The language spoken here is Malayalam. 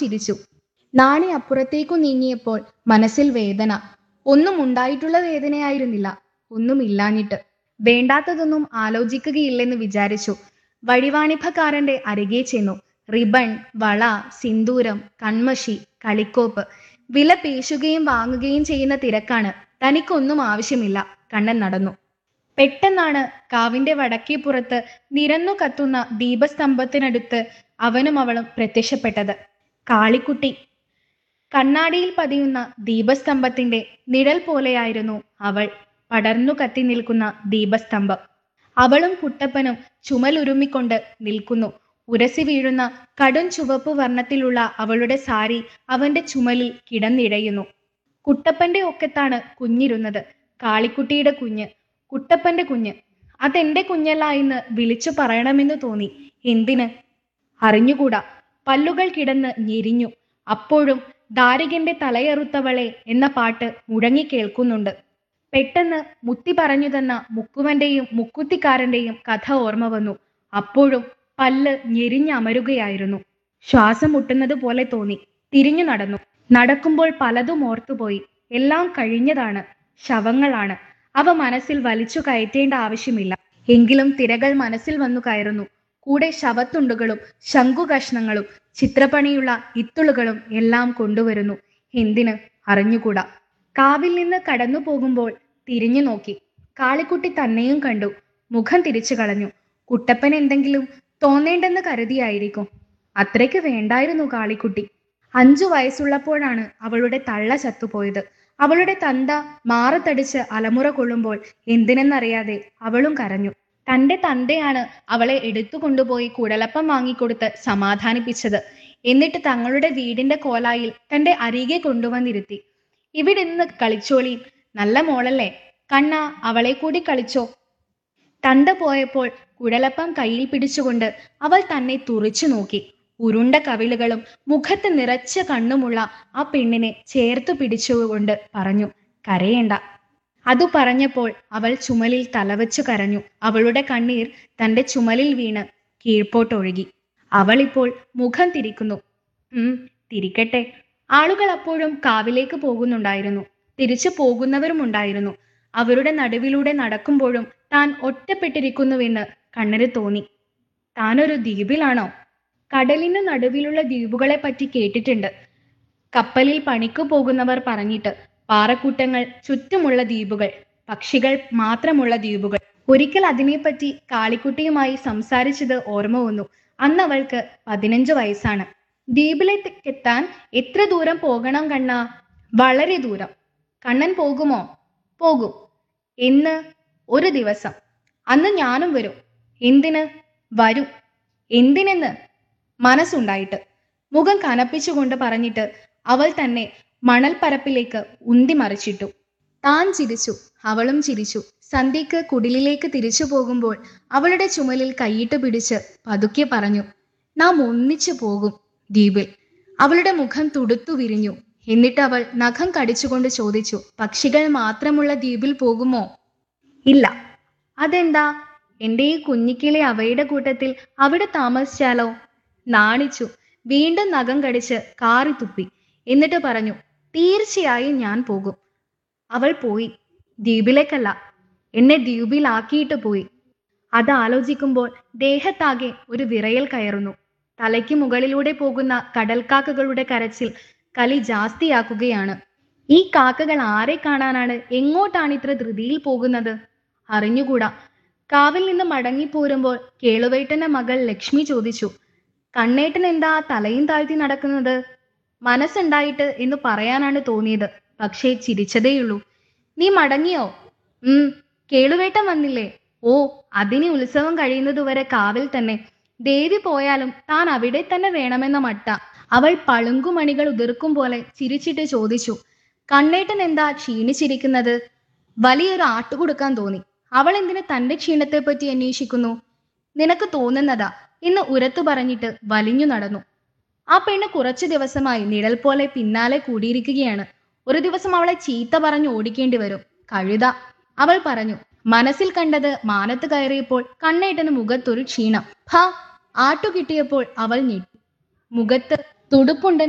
ചിരിച്ചു നാണി അപ്പുറത്തേക്കു നീങ്ങിയപ്പോൾ മനസ്സിൽ വേദന ഒന്നും ഉണ്ടായിട്ടുള്ള വേദനയായിരുന്നില്ല ഒന്നും ഇല്ലാഞ്ഞിട്ട് വേണ്ടാത്തതൊന്നും ആലോചിക്കുകയില്ലെന്ന് വിചാരിച്ചു വഴിവാണിഭക്കാരന്റെ അരികെ ചെന്നു റിബൺ വള സിന്ദൂരം കൺമഷി കളിക്കോപ്പ് വില പേശുകയും വാങ്ങുകയും ചെയ്യുന്ന തിരക്കാണ് തനിക്കൊന്നും ആവശ്യമില്ല കണ്ണൻ നടന്നു പെട്ടെന്നാണ് കാവിന്റെ വടക്കേ പുറത്ത് നിരന്നു കത്തുന്ന ദീപസ്തംഭത്തിനടുത്ത് അവനും അവളും പ്രത്യക്ഷപ്പെട്ടത് കാളിക്കുട്ടി കണ്ണാടിയിൽ പതിയുന്ന ദീപസ്തംഭത്തിന്റെ നിഴൽ പോലെയായിരുന്നു അവൾ പടർന്നു കത്തി നിൽക്കുന്ന ദീപസ്തംഭം അവളും കുട്ടപ്പനും ചുമലുരുമ്മിക്കൊണ്ട് നിൽക്കുന്നു ഉരസി വീഴുന്ന കടും ചുവപ്പ് വർണ്ണത്തിലുള്ള അവളുടെ സാരി അവന്റെ ചുമലിൽ കിടന്നിഴയുന്നു കുട്ടപ്പന്റെ ഒക്കത്താണ് കുഞ്ഞിരുന്നത് കാളിക്കുട്ടിയുടെ കുഞ്ഞ് കുട്ടപ്പന്റെ കുഞ്ഞ് അതെന്റെ കുഞ്ഞല്ല എന്ന് വിളിച്ചു പറയണമെന്ന് തോന്നി എന്തിന് അറിഞ്ഞുകൂടാ പല്ലുകൾ കിടന്ന് ഞെരിഞ്ഞു അപ്പോഴും ദാരികന്റെ തലയറുത്തവളെ എന്ന പാട്ട് മുഴങ്ങി കേൾക്കുന്നുണ്ട് പെട്ടെന്ന് മുത്തി പറഞ്ഞു തന്ന മുക്കുവന്റെയും മുക്കുത്തിക്കാരന്റെയും കഥ ഓർമ്മ വന്നു അപ്പോഴും പല്ല് ഞെരിഞ്ഞമരുകയായിരുന്നു ശ്വാസം മുട്ടുന്നത് പോലെ തോന്നി തിരിഞ്ഞു നടന്നു നടക്കുമ്പോൾ പലതും ഓർത്തുപോയി എല്ലാം കഴിഞ്ഞതാണ് ശവങ്ങളാണ് അവ മനസ്സിൽ വലിച്ചു കയറ്റേണ്ട ആവശ്യമില്ല എങ്കിലും തിരകൾ മനസ്സിൽ വന്നു കയറുന്നു കൂടെ ശവത്തുണ്ടുകളും ശംഖുകഷ്ണങ്ങളും ചിത്രപ്പണിയുള്ള ഇത്തുളുകളും എല്ലാം കൊണ്ടുവരുന്നു എന്തിന് അറിഞ്ഞുകൂടാ കാവിൽ നിന്ന് കടന്നു പോകുമ്പോൾ തിരിഞ്ഞു നോക്കി കാളിക്കുട്ടി തന്നെയും കണ്ടു മുഖം തിരിച്ചു കളഞ്ഞു കുട്ടപ്പൻ എന്തെങ്കിലും തോന്നേണ്ടെന്ന് കരുതിയായിരിക്കും അത്രയ്ക്ക് വേണ്ടായിരുന്നു കാളിക്കുട്ടി അഞ്ചു വയസ്സുള്ളപ്പോഴാണ് അവളുടെ തള്ള ചത്തുപോയത് അവളുടെ തന്ത മാറത്തടിച്ച് അലമുറ കൊള്ളുമ്പോൾ എന്തിനെന്നറിയാതെ അവളും കരഞ്ഞു തന്റെ തന്തയാണ് അവളെ എടുത്തു കൊണ്ടുപോയി കുടലപ്പം വാങ്ങിക്കൊടുത്ത് സമാധാനിപ്പിച്ചത് എന്നിട്ട് തങ്ങളുടെ വീടിന്റെ കോലായിൽ തന്റെ അരികെ കൊണ്ടുവന്നിരുത്തി ഇവിടെ നിന്ന് കളിച്ചോളി നല്ല മോളല്ലേ കണ്ണ അവളെ കൂടി കളിച്ചോ തന്ത പോയപ്പോൾ കുഴലപ്പം കയ്യിൽ പിടിച്ചുകൊണ്ട് അവൾ തന്നെ തുറിച്ചു നോക്കി ഉരുണ്ട കവിളുകളും മുഖത്ത് നിറച്ച കണ്ണുമുള്ള ആ പെണ്ണിനെ ചേർത്തു പിടിച്ചുകൊണ്ട് പറഞ്ഞു കരയേണ്ട അതു പറഞ്ഞപ്പോൾ അവൾ ചുമലിൽ തലവച്ചു കരഞ്ഞു അവളുടെ കണ്ണീർ തന്റെ ചുമലിൽ വീണ് കീഴ്പോട്ടൊഴുകി അവൾ ഇപ്പോൾ മുഖം തിരിക്കുന്നു ഉം തിരിക്കട്ടെ ആളുകൾ അപ്പോഴും കാവിലേക്ക് പോകുന്നുണ്ടായിരുന്നു തിരിച്ചു പോകുന്നവരും ഉണ്ടായിരുന്നു അവരുടെ നടുവിലൂടെ നടക്കുമ്പോഴും താൻ ഒറ്റപ്പെട്ടിരിക്കുന്നുവെന്ന് കണ്ണന് തോന്നി താനൊരു ദ്വീപിലാണോ കടലിന് നടുവിലുള്ള ദ്വീപുകളെ പറ്റി കേട്ടിട്ടുണ്ട് കപ്പലിൽ പണിക്കു പോകുന്നവർ പറഞ്ഞിട്ട് പാറക്കൂട്ടങ്ങൾ ചുറ്റുമുള്ള ദ്വീപുകൾ പക്ഷികൾ മാത്രമുള്ള ദ്വീപുകൾ ഒരിക്കൽ അതിനെപ്പറ്റി കാളിക്കുട്ടിയുമായി സംസാരിച്ചത് ഓർമ്മ വന്നു അന്ന് അവൾക്ക് പതിനഞ്ച് വയസ്സാണ് ദ്വീപിലേക്ക് എത്താൻ എത്ര ദൂരം പോകണം കണ്ണ വളരെ ദൂരം കണ്ണൻ പോകുമോ പോകും എന്ന് ഒരു ദിവസം അന്ന് ഞാനും വരും എന്തിന് വരും എന്തിനെന്ന് മനസ്സുണ്ടായിട്ട് മുഖം കനപ്പിച്ചുകൊണ്ട് പറഞ്ഞിട്ട് അവൾ തന്നെ മണൽപ്പരപ്പിലേക്ക് ഉന്തി മറിച്ചിട്ടു താൻ ചിരിച്ചു അവളും ചിരിച്ചു സന്ധ്യക്ക് കുടിലിലേക്ക് തിരിച്ചു പോകുമ്പോൾ അവളുടെ ചുമലിൽ കൈയിട്ട് പിടിച്ച് പതുക്കെ പറഞ്ഞു നാം ഒന്നിച്ചു പോകും ദ്വീപിൽ അവളുടെ മുഖം തുടുത്തു വിരിഞ്ഞു എന്നിട്ട് അവൾ നഖം കടിച്ചുകൊണ്ട് ചോദിച്ചു പക്ഷികൾ മാത്രമുള്ള ദ്വീപിൽ പോകുമോ ഇല്ല അതെന്താ എന്റെ ഈ കുഞ്ഞിക്കിളി അവയുടെ കൂട്ടത്തിൽ അവിടെ താമസിച്ചാലോ നാണിച്ചു വീണ്ടും നഖം കടിച്ച് കാറി തുപ്പി എന്നിട്ട് പറഞ്ഞു തീർച്ചയായും ഞാൻ പോകും അവൾ പോയി ദ്വീപിലേക്കല്ല എന്നെ ദ്വീപിലാക്കിയിട്ട് പോയി അത് ആലോചിക്കുമ്പോൾ ദേഹത്താകെ ഒരു വിറയൽ കയറുന്നു തലയ്ക്ക് മുകളിലൂടെ പോകുന്ന കടൽക്കാക്കകളുടെ കരച്ചിൽ കലി ജാസ്തിയാക്കുകയാണ് ഈ കാക്കകൾ ആരെ കാണാനാണ് എങ്ങോട്ടാണ് ഇത്ര ധൃതിയിൽ പോകുന്നത് അറിഞ്ഞുകൂടാ കാവിൽ നിന്ന് മടങ്ങിപ്പോരുമ്പോൾ കേളുവേട്ടന്റെ മകൾ ലക്ഷ്മി ചോദിച്ചു കണ്ണേട്ടൻ എന്താ തലയും താഴ്ത്തി നടക്കുന്നത് മനസ്സുണ്ടായിട്ട് എന്ന് പറയാനാണ് തോന്നിയത് പക്ഷേ ചിരിച്ചതേയുള്ളൂ നീ മടങ്ങിയോ ഉം കേളുവേട്ടൻ വന്നില്ലേ ഓ അതിനി ഉത്സവം കഴിയുന്നതുവരെ കാവിൽ തന്നെ ദേവി പോയാലും താൻ അവിടെ തന്നെ വേണമെന്ന മട്ട അവൾ പളുങ്കുമണികൾ ഉതിർക്കും പോലെ ചിരിച്ചിട്ട് ചോദിച്ചു കണ്ണേട്ടൻ എന്താ ക്ഷീണിച്ചിരിക്കുന്നത് വലിയൊരു ആട്ടു കൊടുക്കാൻ തോന്നി അവൾ എന്തിന് തന്റെ ക്ഷീണത്തെ പറ്റി അന്വേഷിക്കുന്നു നിനക്ക് തോന്നുന്നതാ എന്ന് ഉരത്തു പറഞ്ഞിട്ട് വലിഞ്ഞു നടന്നു ആ പെണ്ണ് കുറച്ചു ദിവസമായി നിഴൽ പോലെ പിന്നാലെ കൂടിയിരിക്കുകയാണ് ഒരു ദിവസം അവളെ ചീത്ത പറഞ്ഞു ഓടിക്കേണ്ടി വരും കഴുത അവൾ പറഞ്ഞു മനസ്സിൽ കണ്ടത് മാനത്ത് കയറിയപ്പോൾ കണ്ണേട്ടന് മുഖത്തൊരു ക്ഷീണം ഭ ആട്ടു കിട്ടിയപ്പോൾ അവൾ ഞെട്ടി മുഖത്ത് തുടുപ്പുണ്ട്